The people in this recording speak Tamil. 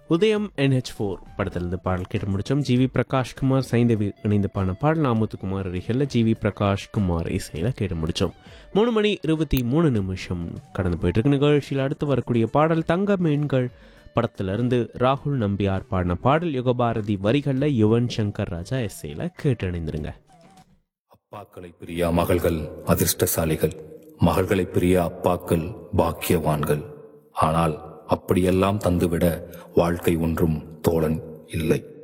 உதயம் என்ஹெச் ஃபோர் படத்திலிருந்து பாடல் கேட்டு முடித்தோம் ஜிவி பிரகாஷ்குமார் சைந்தவி இணைந்து பாடின பாடல் நாமுத்துக்குமார் அருகில் ஜிவி பிரகாஷ்குமார் இசையில் கேட்டு முடித்தோம் மூணு மணி இருபத்தி மூணு நிமிஷம் கடந்து போயிட்டு இருக்கு நிகழ்ச்சியில் அடுத்து வரக்கூடிய பாடல் தங்க மீன்கள் படத்திலிருந்து ராகுல் நம்பியார் பாடின பாடல் யுகபாரதி வரிகளில் யுவன் சங்கர் ராஜா எஸ்ஐயில் கேட்டு இணைந்திருங்க அப்பாக்களை பிரியா மகள்கள் அதிர்ஷ்டசாலிகள் மகள்களை பிரியா அப்பாக்கள் பாக்கியவான்கள் ஆனால் அப்படியெல்லாம் தந்துவிட வாழ்க்கை ஒன்றும் தோழன் இல்லை